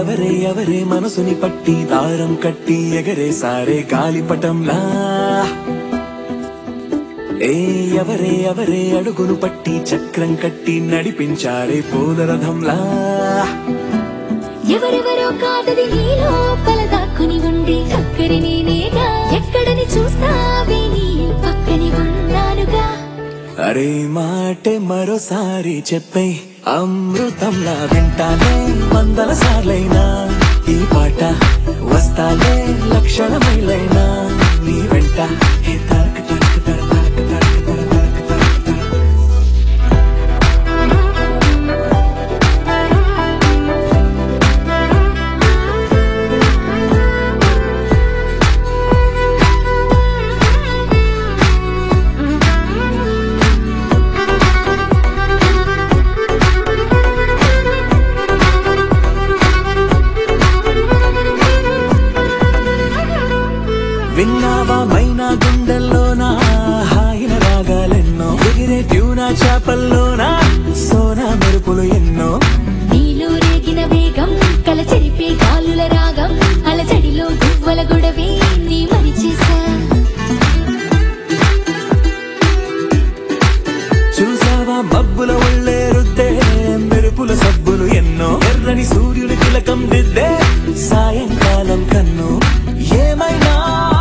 ఎవరే ఎవరే మనసుని పట్టి దారం కట్టి ఎగరే సారే గాలిపటంలా ఏ ఎవరే ఎవరే అడుగును పట్టి చక్రం కట్టి నడిపించారే పూలరథంలా ఎవరెవరో కాదది నీ లోపల దాక్కుని ఉండే చక్కరి నేనేగా ఎక్కడని చూస్తావే నీ పక్కని ఉన్నానుగా అరే మాటే మరోసారి చెప్పే అమృతంలా వింటానే వందల సార్లైనా ఈ పాట వస్తాలే లక్షల మైలైనా నీ వెంట ఏ తరక తరక తర తరక తరక తర తరక తరక తర. విన్నావా మైనా గుండెల్లోనా హాయిన రాగాలెన్నో ఎగిరే ట్యూనా చేపల్లోనా సోనా మెరుపులు ఎన్నో నీలో రేగిన వేగం కల చెరిపే గాలుల రాగం అలజడిలో గువ్వల గొడవే నీ మరిచేసా చూసావా మబ్బుల ఒళ్ళే రుద్దే మెరుపుల సబ్బులు ఎన్నో ఎర్రని సూర్యుని తిలకం దిద్దే సాయంకాలం కన్ను ఏమైనా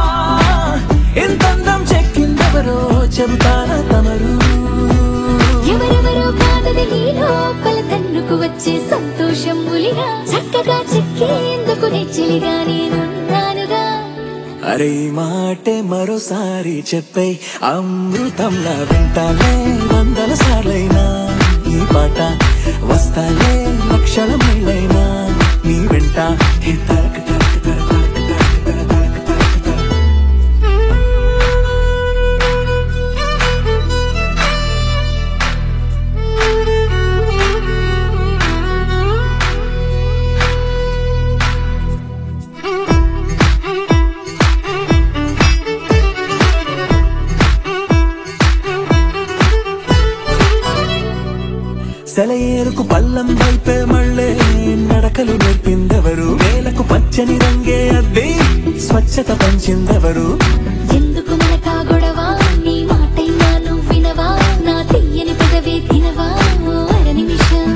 ఎంతందం చెక్కిందెవరో చెబుతారా తమరు ఎవరెవరో కాదది నీ లోపల తన్నుకు వచ్చే సంతోషం ములిగా చక్కగా చెక్కేందుకు నెచ్చిలిగా నేనున్నానుగా అరే ఈ మాటే మరోసారి చెప్పే అమృతంలా వింటాలే వందల సార్లైనా ఈ పాట వస్తాలే లక్షల మైలైనా నీ వెంట ఏ తరక తరక తర తరక తరక తర తరక తరక తర. సెలయేరుకు పల్లం వైపే మళ్ళే నడకలు నేర్పిందెవరు నేలకు పచ్చని రంగే అద్ది స్వచ్ఛత పంచిందెవరు ఎందుకు మనకా గొడవ నీ మాటైనా నువ్వు వినవా నా తీయని పెదవే తినవా ఓ అర నిమిషం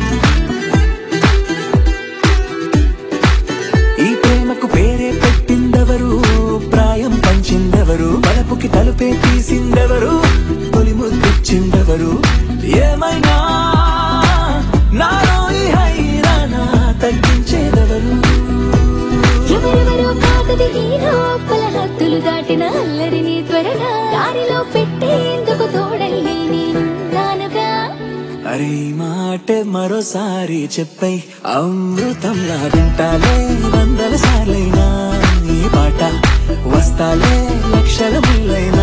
ఈ ప్రేమకు పేరే పెట్టిందెవరు ప్రాయం పంచిందెవరు బలపుకి తలుపే తీసిందెవరు తొలి ముద్దిచ్చిందెవరు ఏమైనా నాలో ఈ హైరానా తగ్గించేదెవరు ఎవరెవరో కాదది నీ లోపల హద్దులు దాటిన అల్లరిని త్వరగా దారిలో పెట్టేందుకు తోడల్లి నేనున్నానుగా అరే ఈ మాటే మరోసారి చెప్పై అమృతంలా వింటాలే వందల సార్లైనా ఈ పాట వస్తాలే లక్షల ముళ్ళైనా